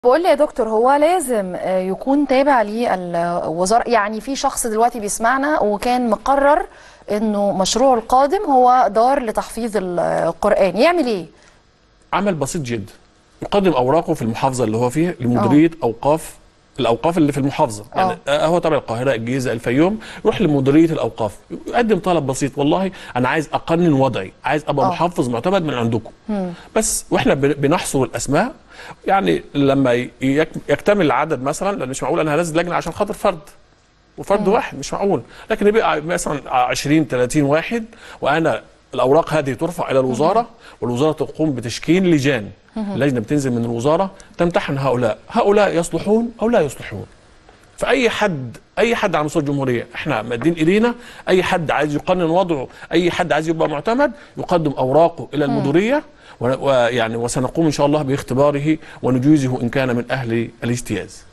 بقول لي يا دكتور هو لازم آه، يكون تابع للوزارة يعني في شخص دلوقتي بيسمعنا وكان مقرر انه مشروعه القادم هو دار لتحفيظ القرآن يعمل ايه؟ عمل بسيط جدا يقدم اوراقه في المحافظه اللي هو فيها لمديريه اوقاف الاوقاف اللي في المحافظه يعني آه، هو تبع القاهره الجيزه الفيوم يروح لمديريه الاوقاف يقدم طلب بسيط والله انا عايز اقنن وضعي عايز ابقى آه. محافظ معتمد من عندكم بس واحنا بن- بنحصر الاسماء يعني لما يك- يكتمل العدد مثلا لان مش معقول انا هنزل لجنه عشان خاطر فرد وفرد واحد مش معقول لكن يبقى مثلا 20 30 واحد وانا الاوراق هذه ترفع الى الوزاره والوزاره تقوم بتشكيل لجان لجنه بتنزل من الوزاره تمتحن هؤلاء هؤلاء يصلحون او لا يصلحون فاي حد اي حد على مستوى الجمهوريه احنا مادين ايدينا اي حد عايز يقنن وضعه اي حد عايز يبقى معتمد يقدم اوراقه الى المديريه و- ويعني وسنقوم ان شاء الله باختباره ونجوزه ان كان من اهل الاجتياز